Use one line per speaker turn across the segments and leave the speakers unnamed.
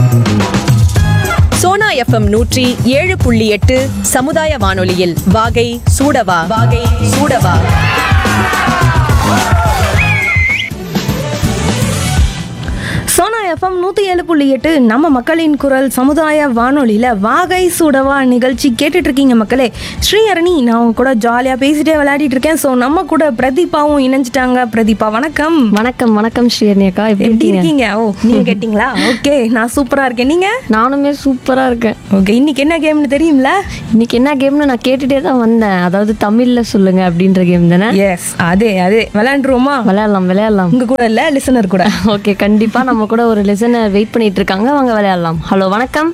Sona FM நூற்றி ஏழு புள்ளி எட்டு சமுதாய வானொலியில் வாகை சூடவா வாகை சூடவா
சோனா எஃப்எம் நூற்றி ஏழு புள்ளி எட்டு நம்ம மக்களின் குரல் சமுதாய வானொலியில் வாகை சூடவா நிகழ்ச்சி கேட்டுட்டு இருக்கீங்க மக்களே ஸ்ரீஹரணி நான் உங்க கூட ஜாலியாக பேசிட்டே விளையாடிட்டு இருக்கேன் ஸோ நம்ம கூட பிரதீபாவும் இணைஞ்சிட்டாங்க பிரதீபா வணக்கம்
வணக்கம் வணக்கம் ஸ்ரீஹரணி அக்கா எப்படி
எப்படி
இருக்கீங்க
இருக்கீங்க ஓ நீங்க கேட்டிங்களா ஓகே நான் சூப்பரா இருக்கேன் நீங்க
நானுமே சூப்பரா இருக்கேன்
ஓகே இன்னைக்கு என்ன கேம்னு தெரியும்ல
இன்னைக்கு என்ன கேம்னு நான் கேட்டுட்டே தான் வந்தேன் அதாவது தமிழ்ல சொல்லுங்க அப்படின்ற கேம் தானே
எஸ் அதே அதே விளையாண்டுருவோமா
விளையாடலாம் விளையாடலாம்
உங்க கூட இல்ல லிசனர் கூட
ஓகே கண்டிப்பா நம்ம கூட ஒரு லெசனர் வெயிட் பண்ணிட்டு இருக்காங்க வாங்க விளையாடலாம் ஹலோ வணக்கம்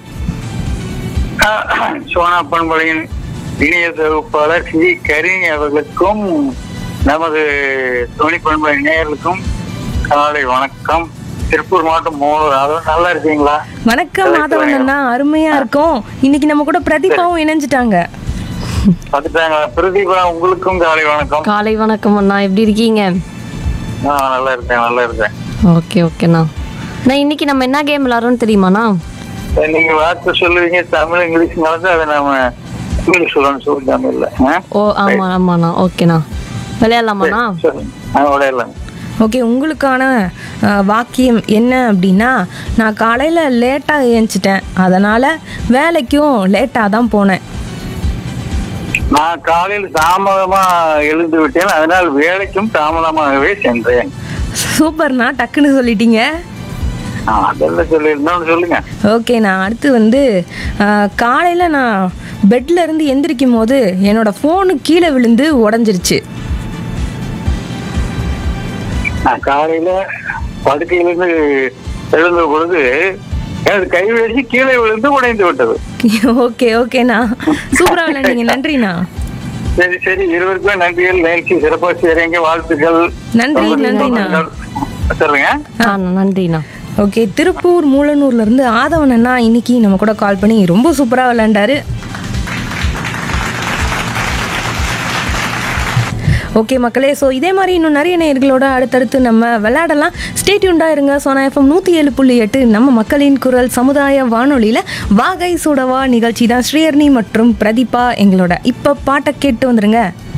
சோனா பண்பலையின் இணைய தொகுப்பாளர் ஸ்ரீ கரிணி அவர்களுக்கும் நமது துணை பண்பலை நேயர்களுக்கும் காலை வணக்கம் திருப்பூர் மாவட்டம் மூணு அதாவது நல்லா இருக்கீங்களா
வணக்கம் மாதவன் அண்ணா அருமையா இருக்கும் இன்னைக்கு நம்ம கூட பிரதீபாவும் இணைஞ்சிட்டாங்க
பார்த்துட்டாங்க பிரதீபா உங்களுக்கும் காலை வணக்கம்
காலை வணக்கம் அண்ணா எப்படி இருக்கீங்க
நான் நல்லா இருக்கேன் நல்லா இருக்கேன்
ஓகே ஓகேண்ணா நான் இன்னைக்கு நம்ம என்ன கேம் விளாட்றோம்னு தெரியுமாண்ணா
நீங்க வார்த்தை சொல்லுவீங்க தமிழ் இங்கிலீஷ் கலந்து அதை நாம இங்கிலீஷ் சொல்லணும்னு சொல்லி தமிழ்ல ஆ?
ஓ ஆமா ஆமாண்ணா ஓகேண்ணா விளையாடலாமாண்ணா
சொல்லுங்க ஆ, விளையாடலாம்
ஓகே உங்களுக்கான அஹ், வாக்கியம் என்ன அப்படின்னா நான் காலையில் லேட்டாக ஏஞ்சிட்டேன் அதனால் வேலைக்கும் லேட்டாக தான் போனேன்
நான் காலையில் தாமதமா எழுந்து விட்டேன் அதனால் வேலைக்கும் தாமதமாகவே சென்றேன்
சூப்பர்ண்ணா டக்குன்னு சொல்லிட்டீங்க
ஆ, அதெல்லாம் சொல்லி இன்னொன்னு சொல்லுங்க
ஓகே நான் அடுத்து வந்து காலையில் நான் பெட்ல இருந்து எந்திரிக்கும் போது என்னோட ஃபோனு கீழே விழுந்து உடஞ்சிருச்சு
நான் காலையில படுக்கையிலிருந்து எழுந்த பொழுது எனது கை வச்சு கீழே விழுந்து உடைந்து விட்டது
ஓகே ஓகேண்ணா சூப்பராக விளையாண்டீங்க நன்றிண்ணா
சரி சரி இருவருக்குமே நன்றிகள் நிகழ்ச்சி சிறப்பாக செய்றீங்க வாழ்த்துக்கள்
நன்றி, நன்றிண்ணா.
சொல்லுங்க
ஆ நன்றிண்ணா
ஓகே திருப்பூர் மூலனூர்ல இருந்து ஆதவன் அண்ணா இன்னைக்கு நம்ம கூட கால் பண்ணி ரொம்ப சூப்பராக விளையாண்டாரு ஓகே மக்களே ஸோ இதே மாதிரி இன்னும் நிறைய நேயர்களோட அடுத்தடுத்து நம்ம விளையாடலாம் ஸ்டேட்யூண்டாக இருங்க சோனா எஃப்எம் நூற்றி ஏழு புள்ளி எட்டு நம்ம மக்களின் குரல் சமுதாய வானொலியில் வாகை சுடவா நிகழ்ச்சி தான் ஸ்ரீஹர்னி மற்றும் பிரதீபா எங்களோட இப்போ பாட்டை கேட்டு வந்துருங்க